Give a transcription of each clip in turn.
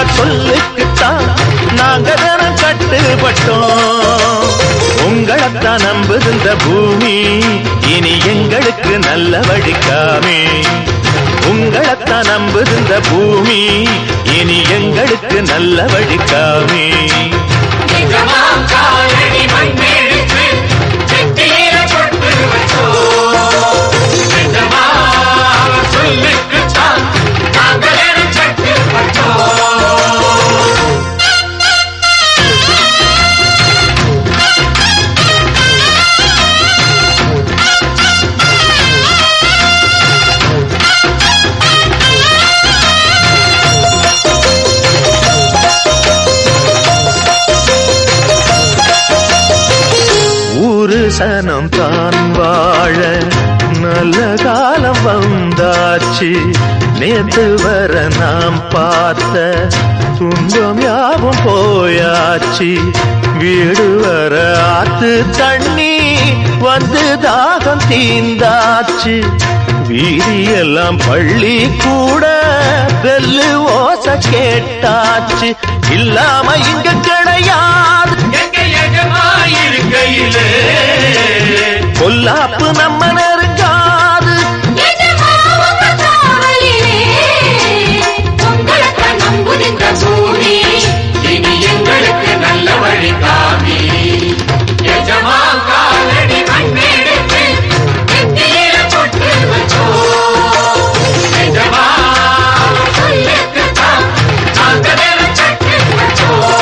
அவர் சொல்லுக்குத்தான் நாங்க தினம் கட்டுப்பட்டோம் உங்களைத்தான் நம்புது இந்த பூமி இனி எங்களுக்கு நல்ல வழிக்காமே உங்களைத்தான் நம்புது இந்த பூமி இனி எங்களுக்கு நல்ல வழிக்காமே நிஜமாம் காலடி மண்ணெடுத்து நெத்தியில பொட்டு வச்சோம். நிஜமா அவர் சொல்லுக்குத்தான் நாங்கள் எனும் கட்டுப்பட்டோம். ஊரு சனம் தான் வாழ நல்ல காலம் வந்தாச்சு நேத்து வர நாம் பார்த்த துன்பம் யாவும் போயாச்சு வீடு வர ஆத்து தண்ணி வந்து தாகம் தீந்தாச்சு வீதியெல்லாம் பள்ளி கூட வெல்லு ஓச கேட்டாச்சு இல்லாம இங்க கிடையாது எங்க எஜமா இருக்கையிலே பொல்லாப்பு நம்ம நெருங்காது எஜமா உங்க காவலிலே உங்களைத்தான் நம்புது இந்த பூமி இனி எங்களுக்கு நல்ல வழி காமி எஜமா காலடி மண்ணெடுத்து நெத்தியில பொட்டு வச்சோம். எஜமா அவர் சொல்லுக்குத்தான் நாங்கள் எனும் கட்டுப்பட்டோம்.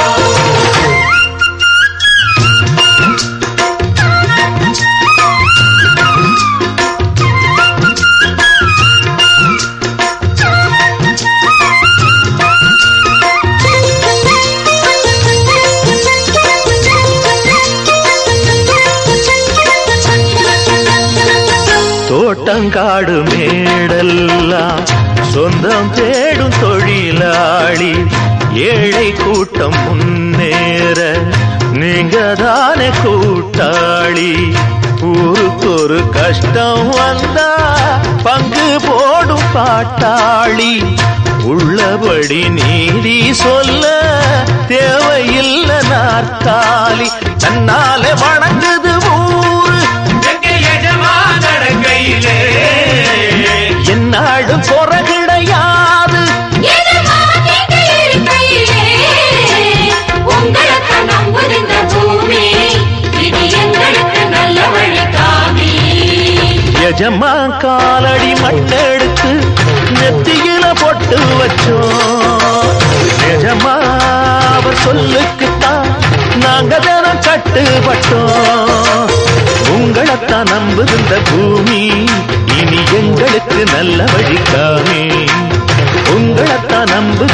தோட்டங்காடு மேடெல்லாம் சொந்தம் தேடும் தொழிலாளி ஏழை கூட்டம் முன்னேற நீங்க தானே கூட்டாளி ஊருக்கு ஒரு கஷ்டம் வந்தா பங்கு போடும் பாட்டாளி உள்ளபடி நீதி சொல்ல தேவையில்லை நாற்காலி தன்னாலே வணங்குது ஊரு எங்க எஜமா நடக்கையிலே என்னாடும் குறை கிடையாது எஜமா நீங்க இருக்கையிலே உங்களைத்தான் நம்புது இந்த பூமி இது எங்களுக்கு நல்ல வழி காமி எஜமா காலடி மண்ணெடுத்து நெத்தியில பொட்டு வச்சோம் எஜமா அவர் சொல்லுக்குத்தான் நாங்க தினம் கட்டுப்பட்டோம் உங்களைத்தான் நம்புது இந்த பூமி இனி எங்களுக்கு நல்ல வழிக்காமே உங்களைத்தான் நம்புது